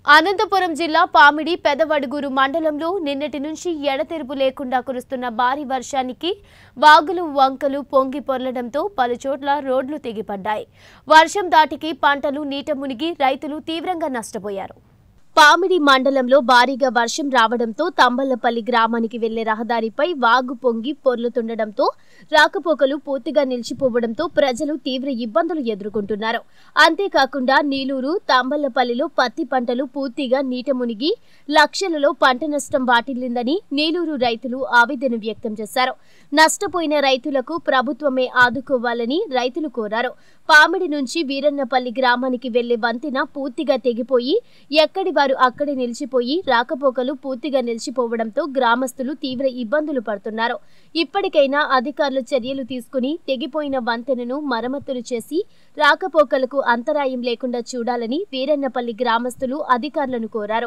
అనంతపురం జిల్లా పామిడి పెదవడుగురు మండలంలో నిన్నటి నుంచి ఎడతెరుపు లేకుండా కురుస్తున్న భారీ వర్షానికి వాగులు వంకలు పొంగి పొర్లడంతో పలుచోట్ల రోడ్లు తెగిపడ్డాయి వర్షం దాటికి పంటలు నీట మునిగి రైతులు తీవ్రంగా నష్టపోయారు పామిడి మండలంలో భారీగా వర్షం రావడంతో తంబళ్లపల్లి గ్రామానికి వెళ్లే రహదారిపై వాగు పొంగి పొర్లుతుండటంతో రాకపోకలు పూర్తిగా నిలిచిపోవడంతో ప్రజలు తీవ్ర ఇబ్బందులు ఎదుర్కొంటున్నారు అంతేకాకుండా నీలూరు తంబళ్లపల్లిలో పత్తి పంటలు పూర్తిగా నీట మునిగి లక్షలలో పంట నష్టం వాటిల్లిందని నీలూరు రైతులు ఆవేదన వ్యక్తం చేశారు నష్టపోయిన రైతులకు ప్రభుత్వమే ఆదుకోవాలని రైతులు కోరారు పామిడి నుంచి వీరన్నపల్లి గ్రామానికి వెళ్లే వంతెన పూర్తిగా తెగిపోయి ఎక్కడి వారు అక్కడే నిలిచిపోయి రాకపోకలు పూర్తిగా నిలిచిపోవడంతో గ్రామస్తులు తీవ్ర ఇబ్బందులు పడుతున్నారు ఇప్పటికైనా అధికారులు చర్యలు తీసుకుని తెగిపోయిన వంతెనను మరమ్మతులు చేసి రాకపోకలకు అంతరాయం లేకుండా చూడాలని వీరన్నపల్లి గ్రామస్తులు అధికారులను కోరారు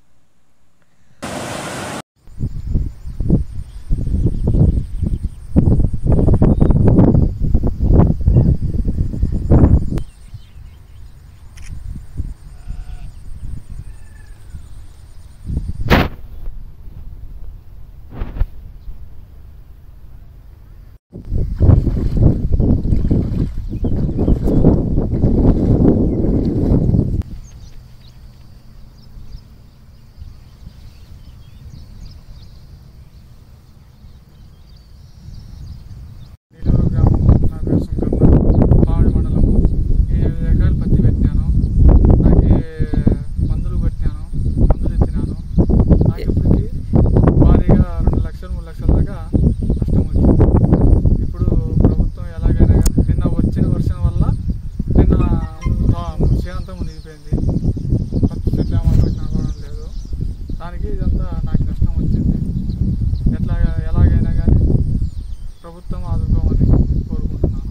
నెల్లూరు గ్రామం నా పేరు సుంకన్న పావడి మండలము నేను ఐదు ఎకరాలు పత్తి పెట్టినాను నాకు మందులు పెట్టినాను మందులు ఎత్తినాను నాకు ఇప్పటికి భారీగా రెండు లక్షలు మూడు లక్షల దాకా నష్టం వచ్చింది ఇప్పుడు ప్రభుత్వం ఎలాగైనా నిన్న వచ్చిన వర్షం వల్ల నిన్న చేనంతా మునిగిపోయింది పత్తి చెట్లు ఏమాత్రం కనపడడం లేదు దానికి ఇదంతా నాకు నష్టం వచ్చింది ఎట్లా ఎలాగైనా కానీ ప్రభుత్వం ఆదుకోమని కోరుకుంటున్నాను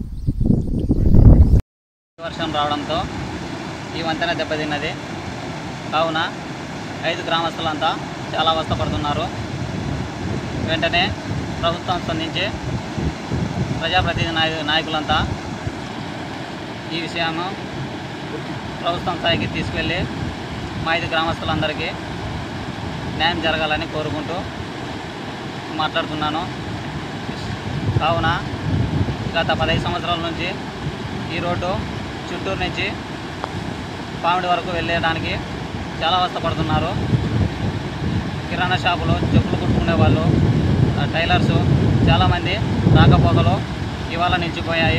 వర్షం రావడంతో ఈ వంతెన దెబ్బతిన్నది కావున ఐదు గ్రామస్తులంతా చాలా అవస్థపడుతున్నారు వెంటనే ప్రభుత్వం స్పందించి ప్రజాప్రతినిధి నాయ నాయకులంతా ఈ విషయము ప్రభుత్వం స్థాయికి తీసుకెళ్ళి మా ఐదు గ్రామస్తులందరికీ న్యాయం జరగాలని కోరుకుంటూ మాట్లాడుతున్నాను కావున గత పదహైదు సంవత్సరాల నుంచి ఈ రోడ్డు చిత్తూరు నుంచి పామిడి వరకు వెళ్ళడానికి చాలా అవస్థపడుతున్నారు కిరాణా షాపులు చెప్పులు కుట్టుకునే వాళ్ళు ఆ, టైలర్సు చాలామంది రాకపోకలు ఇవాళ నిలిచిపోయాయి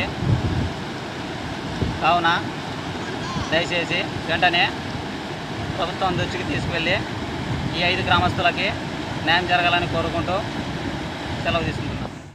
కావున దయచేసి వెంటనే ప్రభుత్వం దృష్టికి తీసుకువెళ్ళి ఈ ఐదు గ్రామస్తులకి న్యాయం జరగాలని కోరుకుంటూ సెలవు తీసుకుంటున్నాను